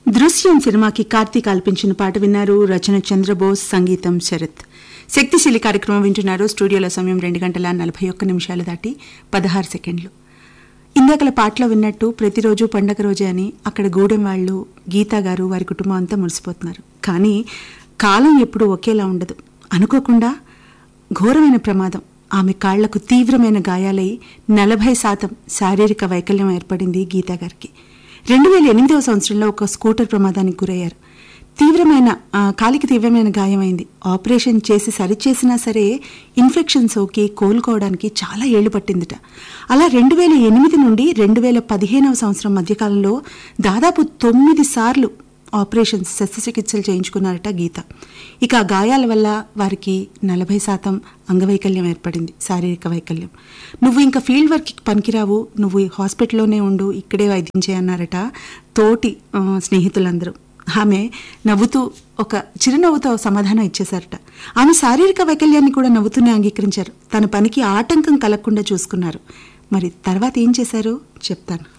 దృశ్యం సినిమాకి కార్తీక్ ఆల్పించిన పాట విన్నారు రచన చంద్రబోస్ సంగీతం శరత్ శక్తిశీలి కార్యక్రమం వింటున్నారు స్టూడియోలో సమయం రెండు గంటల నలభై ఒక్క నిమిషాలు దాటి పదహారు సెకండ్లు ఇందాకల పాటలో విన్నట్టు ప్రతిరోజు పండగ రోజే అని అక్కడ గూడెం వాళ్ళు గీతా గారు వారి కుటుంబం అంతా మురిసిపోతున్నారు కానీ కాలం ఎప్పుడూ ఒకేలా ఉండదు అనుకోకుండా ఘోరమైన ప్రమాదం ఆమె కాళ్లకు తీవ్రమైన గాయాలై నలభై శాతం శారీరక వైకల్యం ఏర్పడింది గీతా గారికి రెండు వేల ఎనిమిదవ సంవత్సరంలో ఒక స్కూటర్ ప్రమాదానికి గురయ్యారు తీవ్రమైన ఆ, కాలికి తీవ్రమైన గాయమైంది ఆపరేషన్ చేసి సరిచేసినా సరే ఇన్ఫెక్షన్ సోకి కోలుకోవడానికి చాలా ఏళ్లు పట్టిందిట అలా రెండు వేల ఎనిమిది నుండి రెండు వేల పదిహేనవ సంవత్సరం మధ్యకాలంలో దాదాపు తొమ్మిది సార్లు ఆపరేషన్స్ శస్త్రచికిత్సలు చేయించుకున్నారట గీత ఇక ఆ గాయాల వల్ల వారికి నలభై శాతం అంగవైకల్యం ఏర్పడింది శారీరక వైకల్యం నువ్వు ఇంకా ఫీల్డ్ వర్క్కి పనికిరావు నువ్వు ఈ హాస్పిటల్లోనే ఉండు ఇక్కడే వైద్యం చేయన్నారట తోటి ఆ, స్నేహితులందరూ ఆమె నవ్వుతూ ఒక చిరునవ్వుతో సమాధానం ఇచ్చేశారట ఆమె శారీరక వైకల్యాన్ని కూడా నవ్వుతూనే అంగీకరించారు తన పనికి ఆటంకం కలగకుండా చూసుకున్నారు మరి తర్వాత ఏం చేశారో చెప్తాను